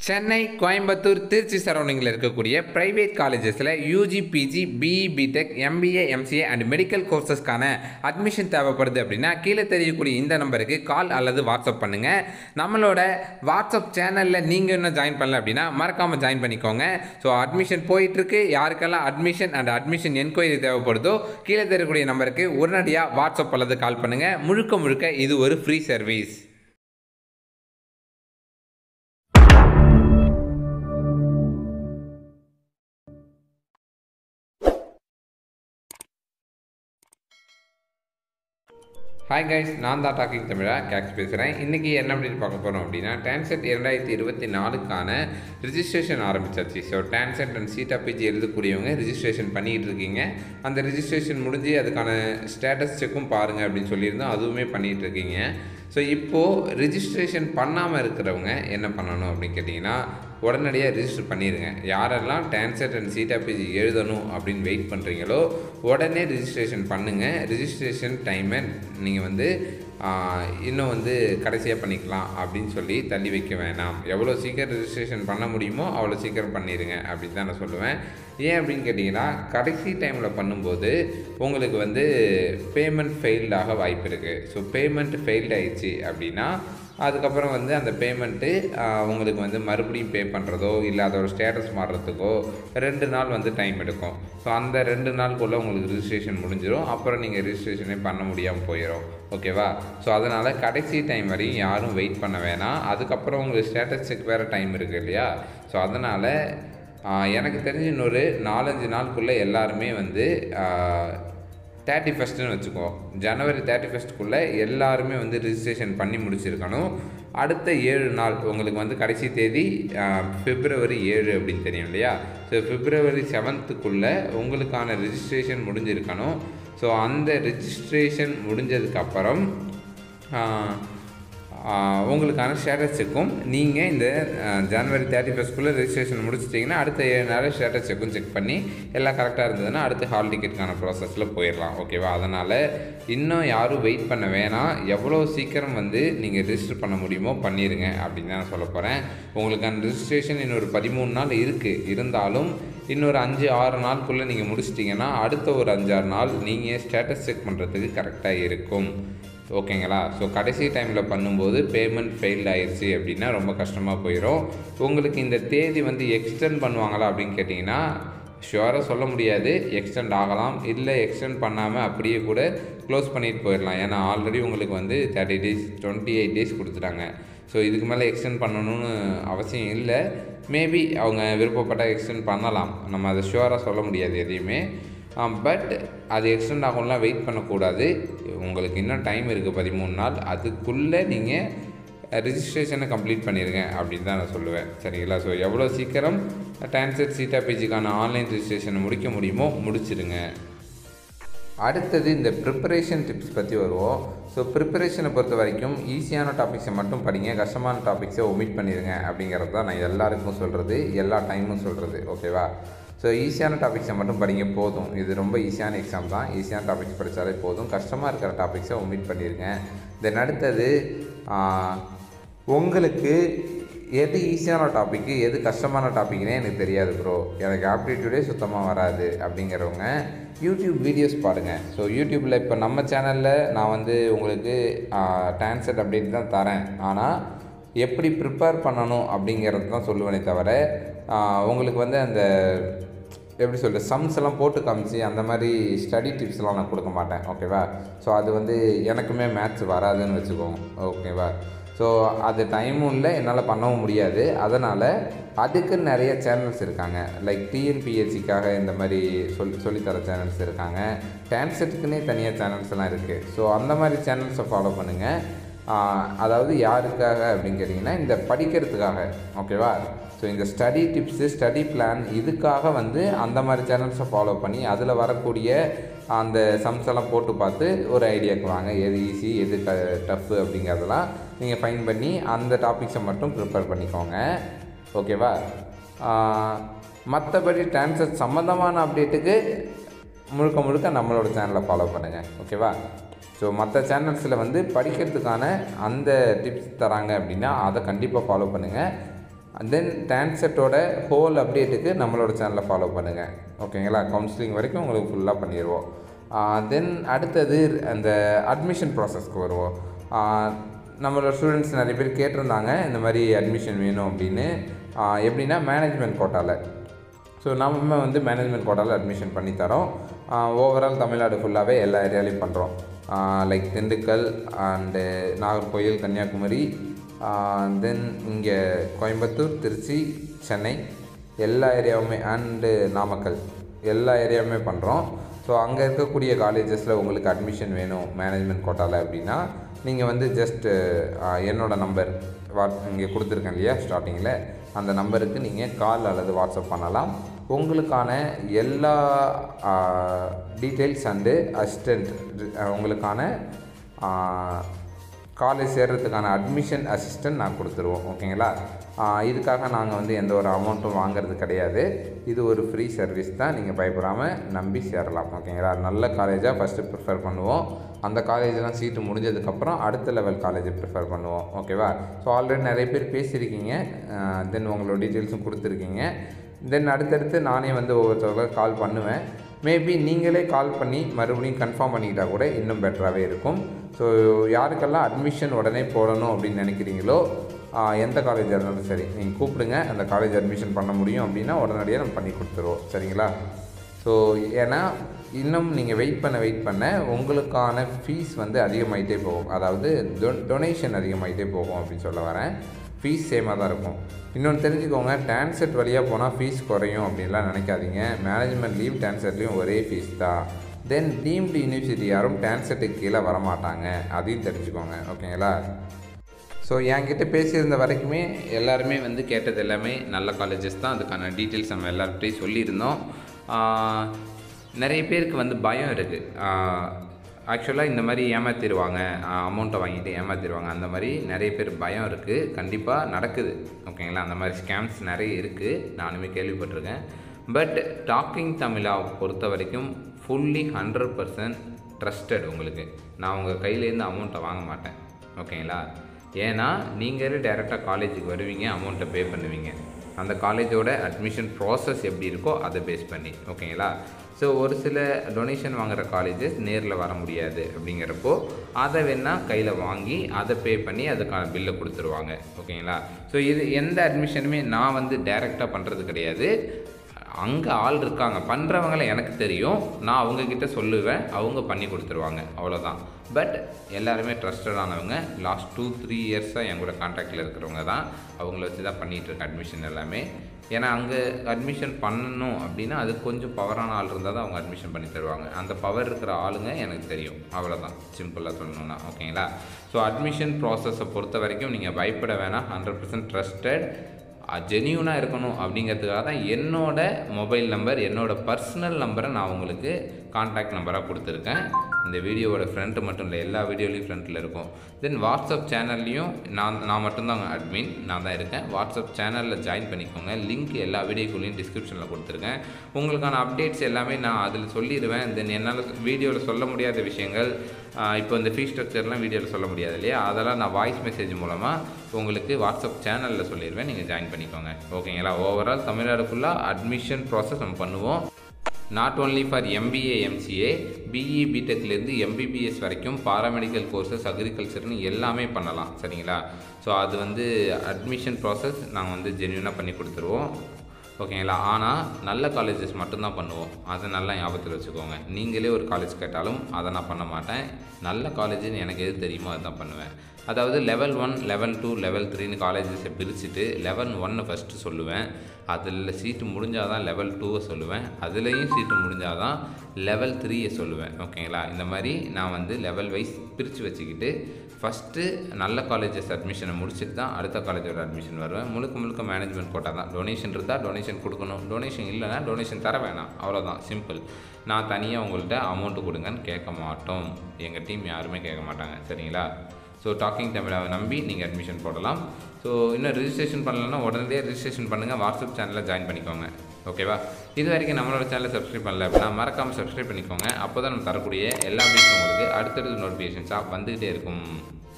சென்னை கோயம்புத்தூர் திருச்சி சரௌண்டிங்கில் இருக்கக்கூடிய ப்ரைவேட் காலேஜஸில் UG PG BE BTech MBA MCA and medical கோர்சஸ்க்கான அட்மிஷன் தேவைப்படுது அப்படின்னா கீழே தெரியக்கூடிய இந்த நம்பருக்கு கால் அல்லது வாட்ஸ்அப் பண்ணுங்கள் நம்மளோட வாட்ஸ்அப் சேனலில் நீங்கள் இன்னும் ஜாயின் பண்ணல அப்படின்னா மறக்காமல் ஜாயின் பண்ணிக்கோங்க ஸோ அட்மிஷன் போயிட்டுருக்கு யாருக்கெல்லாம் அட்மிஷன் அண்ட் அட்மிஷன் என்கொயரி தேவைப்படுதோ கீழே தெரியக்கூடிய நம்பருக்கு உடனடியாக வாட்ஸ்அப் அல்லது கால் பண்ணுங்கள் முழுக்க முழுக்க இது ஒரு ஃப்ரீ சர்வீஸ் ஹாய் கைஸ் நான் தான் டாக்கிங் தமிழா கேக்ஸ் பேசுகிறேன் இன்றைக்கி என்ன அப்படின்னு பார்க்க போகிறோம் அப்படின்னா டான்செட் இரண்டாயிரத்தி இருபத்தி நாலுக்கான ரிஜிஸ்ட்ரேஷன் ஆரம்பிச்சாச்சு so TANCET and CEETA PG எழுதக்கூடியவங்க ரிஜிஸ்ட்ரேஷன் பண்ணிகிட்டு இருக்கீங்க அந்த ரிஜிஸ்ட்ரேஷன் முடிஞ்சு அதுக்கான ஸ்டேட்டஸ் செக்கும் பாருங்கள் அப்படின்னு சொல்லியிருந்தோம் அதுவுமே பண்ணிகிட்டு இருக்கீங்க ஸோ இப்போது ரிஜிஸ்ட்ரேஷன் பண்ணாமல் இருக்கிறவங்க என்ன பண்ணணும் அப்படின்னு கேட்டிங்கன்னா உடனடியாக ரிஜிஸ்டர் பண்ணிடுங்க யாரெல்லாம் டான்செட் அண்ட் சீட்டா பிஜி எழுதணும் அப்படின்னு வெயிட் பண்ணுறீங்களோ உடனே ரிஜிஸ்ட்ரேஷன் பண்ணுங்கள் ரிஜிஸ்ட்ரேஷன் டைமை நீங்கள் வந்து ஆஹ், இன்னும் வந்து கடைசியாக பண்ணிக்கலாம் அப்படின்னு சொல்லி தள்ளி வைக்க வேணாம் எவ்வளோ சீக்கிரம் ரிஜிஸ்ட்ரேஷன் பண்ண முடியுமோ அவ்வளோ சீக்கிரம் பண்ணிடுங்க அப்படின்னு தான் நான் சொல்லுவேன் ஏன் அப்படின்னு கேட்டிங்கன்னா கடைசி டைமில் பண்ணும்போது உங்களுக்கு வந்து பேமெண்ட் ஃபெயில்டாக வாய்ப்பு இருக்குது ஸோ பேமெண்ட் ஃபெயில்ட் ஆயிடுச்சு அப்படின்னா அதுக்கப்புறம் வந்து அந்த பேமெண்ட்டு உங்களுக்கு வந்து மறுபடியும் பே பண்ணுறதோ இல்லை அதோட ஸ்டேட்டஸ் மாறுறதுக்கோ ரெண்டு நாள் வந்து டைம் எடுக்கும் ஸோ அந்த ரெண்டு நாளுக்குள்ளே உங்களுக்கு ரிஜிஸ்ட்ரேஷன் முடிஞ்சிடும் அப்புறம் நீங்கள் ரிஜிஸ்ட்ரேஷனே பண்ண முடியாமல் போயிடும் ஓகேவா ஸோ அதனால் கடைசி டைம் வரையும் யாரும் வெயிட் பண்ண வேணாம் அதுக்கப்புறம் உங்களுக்கு ஸ்டேட்டஸ் செக் வேறு டைம் இருக்குது இல்லையா ஸோ அதனால் எனக்கு தெரிஞ்ச இன்னொரு நாலஞ்சு நாளுக்குள்ளே எல்லாருமே வந்து தேர்ட்டி ஃபஸ்ட்டுன்னு வச்சுக்கோ ஜனவரி தேர்ட்டி ஃபஸ்ட்டுக்குள்ளே எல்லாருமே வந்து ரிஜிஸ்ட்ரேஷன் பண்ணி முடிச்சிருக்கணும் அடுத்த ஏழு நாள் உங்களுக்கு வந்து கடைசி தேதி பிப்ரவரி ஏழு அப்படின்னு தெரியும் இல்லையா ஸோ பிப்ரவரி செவன்த்துக்குள்ளே உங்களுக்கான ரிஜிஸ்ட்ரேஷன் முடிஞ்சிருக்கணும் ஸோ அந்த ரிஜிஸ்ட்ரேஷன் முடிஞ்சதுக்கப்புறம் ஆஹ் உங்களுக்கான ஸ்டேட்டஸ் செக்கும் நீங்கள் இந்த ஆஹ் ஜனவரி தேர்ட்டி ஃபஸ்ட்குள்ளே ரெஜிஸ்ட்ரேஷன் முடிச்சிட்டிங்கன்னா அடுத்த ஏழு நாள் ஸ்டேட்டஸ் செக்கும் செக் பண்ணி எல்லாம் கரெக்டாக இருந்ததுன்னா அடுத்து ஹால் டிக்கெட்டுக்கான ப்ராசஸில் போயிடலாம் ஓகேவா அதனால் இன்னும் யாரும் வெயிட் பண்ண வேணாம் எவ்வளோ சீக்கிரம் வந்து நீங்கள் ரிஜிஸ்டர் பண்ண முடியுமோ பண்ணிடுங்க அப்படின்னு தான் நான் சொல்ல போகிறேன் உங்களுக்கான ரிஜிஸ்ட்ரேஷன் இன்னொரு பதிமூணு நாள் இருக்குது இருந்தாலும் இன்னொரு அஞ்சு ஆறு நாளுக்குள்ளே நீங்கள் முடிச்சிட்டிங்கன்னா அடுத்த ஒரு அஞ்சாறு நாள் நீங்கள் ஸ்டேட்டஸ் செக் பண்ணுறதுக்கு கரெக்டாக இருக்கும் ஓகேங்களா ஸோ கடைசி டைமில் பண்ணும்போது பேமெண்ட் ஃபெயில்ட் ஆயிடுச்சு அப்படின்னா ரொம்ப கஷ்டமாக போயிடும் உங்களுக்கு இந்த தேதி வந்து எக்ஸ்டெண்ட் பண்ணுவாங்களா அப்படின்னு கேட்டிங்கன்னா ஷுவராக சொல்ல முடியாது எக்ஸ்டெண்ட் ஆகலாம் இல்லை எக்ஸ்டெண்ட் பண்ணாமல் அப்படியே கூட க்ளோஸ் பண்ணிட்டு போயிடலாம் ஏன்னா ஆல்ரெடி உங்களுக்கு வந்து thirty days twenty eight days கொடுத்துட்டாங்க ஸோ இதுக்கு மேலே எக்ஸ்டெண்ட் பண்ணணும்னு அவசியம் இல்லை மேபி அவங்க விருப்பப்பட்ட எக்ஸ்டெண்ட் பண்ணலாம் நம்ம அதை ஷுவராக சொல்ல முடியாது எதையுமே பட் அது எக்ஸ்டெண்ட் ஆகும்லாம் வெயிட் பண்ணக்கூடாது உங்களுக்கு இன்னும் டைம் இருக்குது பதிமூணு நாள் அதுக்குள்ளே நீங்கள் ரிஜிஸ்ட்ரேஷனை கம்ப்ளீட் பண்ணிடுங்க அப்படின்னு தான் நான் சொல்லுவேன் சரிங்களா ஸோ எவ்வளோ சீக்கிரம் டான்செட் சீட்டா பேஜுக்கான ஆன்லைன் ரிஜிஸ்ட்ரேஷனை முடிக்க முடியுமோ முடிச்சிடுங்க அடுத்தது இந்த ப்ரிப்பரேஷன் டிப்ஸ் பற்றி வருவோம் ஸோ ப்ரிப்பரேஷனை பொறுத்த வரைக்கும் ஈஸியான டாபிக்ஸை மட்டும் படிங்க கஷ்டமான டாபிக்ஸை ஒமிட் பண்ணிடுங்க அப்படிங்கிறது தான் நான் எல்லாருக்கும் சொல்கிறது எல்லா டைமும் சொல்கிறது ஓகேவா ஸோ ஈஸியான டாபிக்ஸை மட்டும் படிங்க போதும் இது ரொம்ப ஈஸியான எக்ஸாம் தான் ஈஸியான டாபிக்ஸ் படித்தாலே போதும் கஷ்டமாக இருக்கிற டாபிக்ஸை ஒமிட் பண்ணிடுங்க தென் அடுத்தது ஆஹ், உங்களுக்கு எது ஈஸியான டாப்பிக்கு எது கஷ்டமான டாபிக்னே எனக்கு தெரியாது ப்ரோ எனக்கு ஆப்டிடியூடே சுத்தமாக வராது அப்படிங்கிறவங்க யூடியூப் வீடியோஸ் பாருங்கள் ஸோ யூடியூப்பில் இப்போ நம்ம சேனலில் நான் வந்து உங்களுக்கு டான்செட் அப்டேட் தான் தரேன் ஆனால் எப்படி ப்ரிப்பேர் பண்ணணும் அப்படிங்கிறது தான் சொல்லுவேனே தவிர ஆஹ், உங்களுக்கு வந்து அந்த எப்படி சொல்கிறது சம்ஸ் எல்லாம் போட்டு காமிச்சு அந்த மாதிரி ஸ்டடி டிப்ஸ்லாம் நான் கொடுக்க மாட்டேன் ஓகேவா ஸோ அது வந்து எனக்குமே மேத்ஸ் வராதுன்னு வச்சுக்கோங்க ஓகேவா ஸோ அது டைமும் இல்லை என்னால் பண்ணவும் முடியாது அதனால் அதுக்கு நிறைய சேனல்ஸ் இருக்காங்க லைக் டிஎன்பிஎஸ்சிக்காக இந்த மாதிரி சொல் சொல்லித்தர சேனல்ஸ் இருக்காங்க டான்செட்டுக்குன்னே தனியாக சேனல்ஸ் எல்லாம் இருக்குது ஸோ அந்த மாதிரி சேனல்ஸை ஃபாலோ பண்ணுங்கள் ஆஹ் அதாவது யாருக்காக அப்படின்னு கேட்டிங்கன்னா இந்த படிக்கிறதுக்காக ஓகேவா ஸோ இந்த ஸ்டடி டிப்ஸு ஸ்டடி பிளான் இதுக்காக வந்து அந்த மாதிரி சேனல்ஸை ஃபாலோ பண்ணி அதில் வரக்கூடிய அந்த சம்ஸ் எல்லாம் போட்டு பார்த்து ஒரு ஐடியாக்கு வாங்க எது ஈஸி எது ட டஃப்பு அப்படிங்கிறதெல்லாம் நீங்கள் ஃபைன் பண்ணி அந்த டாபிக்ஸை மட்டும் ப்ரிப்பேர் பண்ணிக்கோங்க ஓகேவா மற்றபடி டான்சர் சம்மந்தமான அப்டேட்டுக்கு முழுக்க முழுக்க நம்மளோட சேனலை ஃபாலோ பண்ணுங்கள் ஓகேவா ஸோ மற்ற சேனல்ஸில் வந்து படிக்கிறதுக்கான அந்த டிப்ஸ் தராங்க அப்படின்னா அதை கண்டிப்பாக ஃபாலோ பண்ணுங்கள் தென் டான்செட்டோட ஹோல் அப்டேட்டுக்கு நம்மளோட சேனலை ஃபாலோ பண்ணுங்கள் ஓகேங்களா கவுன்சிலிங் வரைக்கும் உங்களுக்கு ஃபுல்லாக பண்ணிடுவோம் தென் அடுத்தது அந்த அட்மிஷன் ப்ராசஸ்க்கு வருவோம் ஆஹ் நம்மளோட ஸ்டூடெண்ட்ஸ் நிறைய பேர் கேட்டிருந்தாங்க இந்த மாதிரி அட்மிஷன் வேணும் அப்படின்னு ஆஹ் எப்படின்னா மேனேஜ்மெண்ட் கோட்டாவில் ஸோ நம்ம வந்து மேனேஜ்மெண்ட் கோட்டாவில் அட்மிஷன் பண்ணி தரோம் ஓவரால் தமிழ்நாடு ஃபுல்லாகவே எல்லா ஏரியாலையும் பண்ணுறோம் like Dindigul and Nagercoil Kanyakumari then இங்கே கோயம்புத்தூர் திருச்சி சென்னை எல்லா ஏரியாவுமே அண்டு நாமக்கல் எல்லா ஏரியாவுமே பண்ணுறோம் ஸோ அங்கே இருக்கக்கூடிய காலேஜஸில் உங்களுக்கு அட்மிஷன் வேணும் மேனேஜ்மெண்ட் கோட்டாவில் அப்படின்னா நீங்கள் வந்து ஜஸ்ட்டு என்னோட நம்பர் வாட் இங்கே கொடுத்துருக்கேன் இல்லையா ஸ்டார்டிங்கில் அந்த நம்பருக்கு நீங்கள் கால் அல்லது வாட்ஸ்அப் பண்ணலாம் உங்களுக்கான எல்லா டீட்டெயில்ஸ் அண்டு அசிஸ்டண்ட் உங்களுக்கான காலேஜ் சேர்கிறதுக்கான அட்மிஷன் அசிஸ்டன்ட் நான் கொடுத்துருவோம் ஓகேங்களா ஆஹ் இதுக்காக நாங்கள் வந்து எந்த ஒரு அமௌண்ட்டும் வாங்குறது கிடையாது இது ஒரு ஃப்ரீ சர்வீஸ் தான் நீங்கள் பயப்படாமல் நம்பி சேரலாம் ஓகேங்களா நல்ல காலேஜாக ஃபஸ்ட்டு ப்ரிஃபர் பண்ணுவோம் அந்த காலேஜெலாம் சீட்டு முடிஞ்சதுக்கப்புறம் அடுத்த லெவல் காலேஜை ப்ரிஃபர் பண்ணுவோம் ஓகேவா ஸோ ஆல்ரெடி நிறைய பேர் பேசியிருக்கீங்க தென் உங்களோட டீட்டெயில்ஸும் கொடுத்துருக்கீங்க தென் அடுத்தடுத்து நானே வந்து ஒவ்வொருத்தவங்க கால் பண்ணுவேன் மேபி நீங்களே கால் பண்ணி மறுபடியும் கன்ஃபார்ம் பண்ணிக்கிட்டா கூட இன்னும் பெட்டராகவே இருக்கும் ஸோ யாருக்கெல்லாம் அட்மிஷன் உடனே போடணும் அப்படின்னு நினைக்கிறீங்களோ ஆஹ் எந்த காலேஜாக இருந்தாலும் சரி நீங்கள் கூப்பிடுங்க அந்த காலேஜ் அட்மிஷன் பண்ண முடியும் அப்படின்னா உடனடியாக நம்ம பண்ணி கொடுத்துருவோம் சரிங்களா ஸோ ஏன்னா இன்னும் நீங்கள் வெயிட் பண்ண வெயிட் பண்ண உங்களுக்கான ஃபீஸ் வந்து அதிகமாகிட்டே போகும் அதாவது டொனேஷன் அதிகமாகிட்டே போகும் அப்படின்னு சொல்ல வரேன் ஃபீஸ் சேமாக தான் இருக்கும் இன்னொன்று தெரிஞ்சுக்கோங்க டான்செட் வழியாக போனால் ஃபீஸ் குறையும் அப்படின்லாம் நினைக்காதீங்க மேனேஜ்மெண்ட்லேயும் டான்செட்லேயும் ஒரே ஃபீஸ் தான் தென் டீம்டு யூனிவர்சிட்டி யாரும் டான்செட்டுக்கு கீழே வரமாட்டாங்க அதையும் தெரிஞ்சுக்கோங்க ஓகேங்களா ஸோ என்கிட்ட பேசியிருந்த வரைக்குமே எல்லாருமே வந்து கேட்டது எல்லாமே நல்ல காலேஜஸ் தான் அதுக்கான டீட்டெயில்ஸ் நம்ம எல்லார்கிட்டையும் சொல்லியிருந்தோம் ஆஹ் நிறைய பேருக்கு வந்து பயம் இருக்குது ஆக்சுவலாக இந்த மாதிரி ஏமாத்திடுவாங்க அமௌண்ட்டை வாங்கிட்டு ஏமாத்திடுவாங்க அந்த மாதிரி நிறைய பேர் பயம் இருக்குது கண்டிப்பாக நடக்குது ஓகேங்களா அந்த மாதிரி ஸ்கேம்ஸ் நிறைய இருக்குது நானுமே கேள்விப்பட்டிருக்கேன் பட் டாக்கிங் தமிழா பொறுத்த வரைக்கும் ஃபுல்லி ஹண்ட்ரட் பர்சன்ட் ட்ரஸ்டட் உங்களுக்கு நான் உங்கள் கையிலேருந்து அமௌண்ட்டை வாங்க மாட்டேன் ஓகேங்களா ஏன்னா நீங்களே டேரெக்டாக காலேஜுக்கு வருவீங்க அமௌண்ட்டை பே பண்ணுவீங்க அந்த காலேஜோட அட்மிஷன் ப்ராசஸ் எப்படி இருக்கோ அதை பேஸ் பண்ணி ஓகேங்களா ஸோ ஒரு சில டொனேஷன் வாங்குற காலேஜஸ் நேரில் வர முடியாது அப்படிங்கிறப்போ அதை வேணால் கையில் வாங்கி அதை பே பண்ணி அதுக்கான பில்லை கொடுத்துருவாங்க ஓகேங்களா ஸோ இது எந்த அட்மிஷனுமே நான் வந்து டைரெக்டாக பண்ணுறது கிடையாது அங்கே ஆள் இருக்காங்க பண்ணுறவங்கள எனக்கு தெரியும் நான் அவங்கக்கிட்ட சொல்லுவேன் அவங்க பண்ணி கொடுத்துருவாங்க அவ்வளோதான் பட் எல்லாருமே ட்ரஸ்டடானவங்க லாஸ்ட் டூ த்ரீ இயர்ஸாக என் கூட கான்டாக்டில் இருக்கிறவங்க தான் அவங்கள வச்சு தான் பண்ணிகிட்ருக்கேன் அட்மிஷன் எல்லாமே ஏன்னா அங்கே அட்மிஷன் பண்ணணும் அப்படின்னா அது கொஞ்சம் பவரான ஆள் இருந்தால் தான் அவங்க அட்மிஷன் பண்ணி தருவாங்க அந்த பவர் இருக்கிற ஆளுங்க எனக்கு தெரியும் அவ்வளோதான் சிம்பிளாக சொல்லணும்னா ஓகேங்களா ஸோ அட்மிஷன் ப்ராசஸை பொறுத்த வரைக்கும் நீங்கள் பயப்பட வேணாம் ஹண்ட்ரட் பர்சன்ட் ட்ரஸ்டட் ஜெனியூனாக இருக்கணும் அப்படிங்கிறதுக்காக தான் என்னோட மொபைல் நம்பர் என்னோட பர்சனல் நம்பரை நான் உங்களுக்கு கான்டாக்ட் நம்பராக கொடுத்துருக்கேன் இந்த வீடியோவோட ஃப்ரண்ட்டு மட்டும் இல்லை எல்லா வீடியோலையும் ஃப்ரண்ட்டில் இருக்கும் தென் வாட்ஸ்அப் சேனல்லையும் நான் நான் மட்டும்தாங்க அட்மின் நான் தான் இருக்கேன் வாட்ஸ்அப் சேனலில் ஜாயின் பண்ணிக்கோங்க லிங்க் எல்லா வீடியோக்குள்ளேயும் டிஸ்கிரிப்ஷனில் கொடுத்துருக்கேன் உங்களுக்கான அப்டேட்ஸ் எல்லாமே நான் அதில் சொல்லிடுவேன் தென் என்னால் வீடியோவில் சொல்ல முடியாத விஷயங்கள் ஆஹ் இப்போ இந்த ஃபீ ஸ்ட்ரக்சர்லாம் வீடியோவில் சொல்ல முடியாது இல்லையா அதெல்லாம் நான் வாய்ஸ் மெசேஜ் மூலமாக உங்களுக்கு வாட்ஸ்அப் சேனலில் சொல்லிடுவேன் நீங்கள் ஜாயின் பண்ணிக்கோங்க ஓகேங்களா ஓவரால் தமிழ்நாடு ஃபுல்லாக அட்மிஷன் ப்ராசஸ் நம்ம பண்ணுவோம் not only for MBA MCA BE பிடெக்லேருந்து எம்பிபிஎஸ் வரைக்கும் பாராமெடிக்கல் கோர்சஸ் அக்ரிகல்ச்சர்னு எல்லாமே பண்ணலாம் சரிங்களா ஸோ அது வந்து அட்மிஷன் ப்ராசஸ் நாங்கள் வந்து ஜென்யூனாக பண்ணி கொடுத்துருவோம் ஓகேங்களா ஆனால் நல்ல காலேஜஸ் மட்டும்தான் பண்ணுவோம் அதை நல்லா ஞாபகத்தில் வச்சுக்கோங்க நீங்களே ஒரு காலேஜ் கேட்டாலும் அதை நான் பண்ண மாட்டேன் நல்ல காலேஜ்னு எனக்கு எது தெரியுமோ அதுதான் பண்ணுவேன் அதாவது level one level two level த்ரீன்னு காலேஜஸை பிரிச்சுட்டு லெவல் ஒன்னை ஃபஸ்ட்டு சொல்லுவேன் அதில் சீட்டு முடிஞ்சால் தான் லெவல் டூவை சொல்லுவேன் அதுலேயும் சீட்டு முடிஞ்சால் தான் லெவல் த்ரீயை சொல்லுவேன் ஓகேங்களா இந்த மாதிரி நான் வந்து லெவல் வைஸ் பிரித்து வச்சுக்கிட்டு ஃபஸ்ட்டு நல்ல காலேஜஸ் அட்மிஷனை முடிச்சுட்டு தான் அடுத்த காலேஜோட அட்மிஷன் வருவேன் முழுக்க முழுக்க மேனேஜ்மெண்ட் கோட்டா தான் டொனேஷன் இருந்தால் டொனேஷன் கொடுக்கணும் டொனேஷன் இல்லைன்னா டொனேஷன் தர வேணாம் அவ்வளோதான் சிம்பிள் நான் தனியாக உங்கள்கிட்ட அமௌண்ட்டு கொடுங்கன்னு கேட்க மாட்டோம் எங்கள் டீம் யாருமே கேட்க மாட்டாங்க சரிங்களா ஸோ டாக்கிங் தமிழாவை நம்பி நீங்கள் அட்மிஷன் போடலாம் ஸோ இன்னும் ரிஜிஸ்ட்ரேஷன் பண்ணலன்னா உடனடியாக ரிஜிஸ்ட்ரேஷன் பண்ணுங்கள் வாட்ஸ்அப் சேனலில் ஜாயின் பண்ணிக்கோங்க ஓகேவா இது வரைக்கும் நம்மளோட சேனலை சப்ஸ்கிரைப் பண்ணல அப்படின்னா மறக்காமல் சப்ஸ்கிரைப் பண்ணிக்கோங்க அப்போ தான் நம்ம தரக்கூடிய எல்லா அப்டேட்ஸும் உங்களுக்கு அடுத்தடுத்த நோட்டிஃபிகேஷன்ஸாக வந்துகிட்டே இருக்கும்